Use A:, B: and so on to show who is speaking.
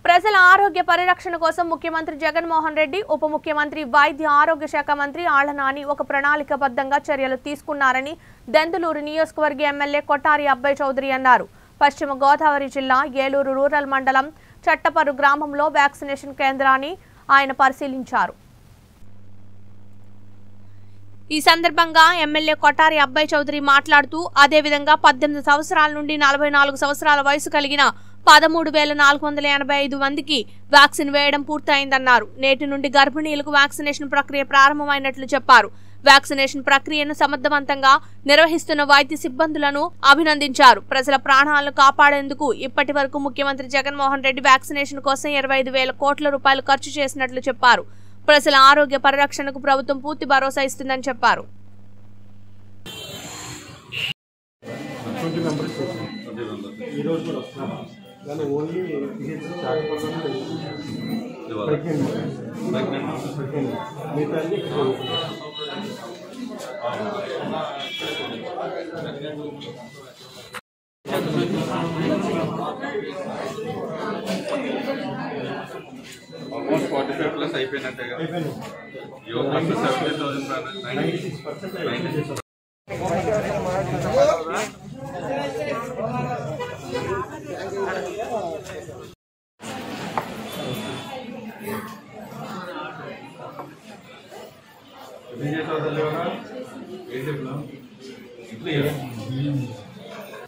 A: ప్రజల ఆరోగ్య పరిరక్షణ కోసం ముఖ్యమంత్రి జగన్మోహన్ రెడ్డి ఉప ముఖ్యమంత్రి వైద్య ఆరోగ్య శాఖ మంత్రి ఆళ్ల నాని ఒక ప్రణాళికబద్ధంగా చర్యలు తీసుకున్నారని దెందులూరు నియోజకవర్గ ఎమ్మెల్యే కొట్టారి అబ్బాయి చౌదరి అన్నారు పశ్చిమ గోదావరి జిల్లా ఏలూరు రూరల్ మండలం చట్టపరు గ్రామంలో వ్యాక్సినేషన్ కేంద్రాన్ని ఆయన పరిశీలించారు ఈ సందర్భంగా ఎమ్మెల్యే కొటారి అబ్బాయి చౌదరి మాట్లాడుతూ అదేవిధంగా పద్దెనిమిది సంవత్సరాల నుండి నలభై నాలుగు సంవత్సరాల వయసు కలిగిన పదమూడు వేల నాలుగు వందల ఎనభై ఐదు మందికి వ్యాక్సిన్ వేయడం పూర్తయిందన్నారు నేటి నుండి గర్భిణీలకు వ్యాక్సినేషన్ ప్రక్రియ ప్రారంభమైనట్లు చెప్పారు వ్యాక్సినేషన్ ప్రక్రియను సమర్థవంతంగా నిర్వహిస్తున్న వైద్య సిబ్బందులను అభినందించారు ప్రజల ప్రాణాలను కాపాడేందుకు ఇప్పటి వరకు ముఖ్యమంత్రి జగన్మోహన్ రెడ్డి వ్యాక్సినేషన్ కోసం ఇరవై ఐదు వేల కోట్ల రూపాయలు ఖర్చు చేసినట్లు చెప్పారు ప్రజల ఆరోగ్య పరిరక్షణకు ప్రభుత్వం పూర్తి భరోసా ఇస్తుందని చెప్పారు
B: ట్వంటీ మెంబర్స్ చేసాం ఈ రోజు కూడా వస్తున్నాం కానీ ఓన్లీ ప్రెగ్నెంట్ ప్రెగ్నెంట్ మిగతా అన్ని ఇక్కడ చదువుకున్నాం.
C: ఆల్మోస్ట్ ఫార్టీ ఫైవ్ ప్లస్ అయిపోయినట్టే కదా
B: అయిపోయింది
C: యువకులకు seventy thousand
B: ninety six percent
C: Vijaya Chowdary ఏం చెప్పినావు ఇడ్లీ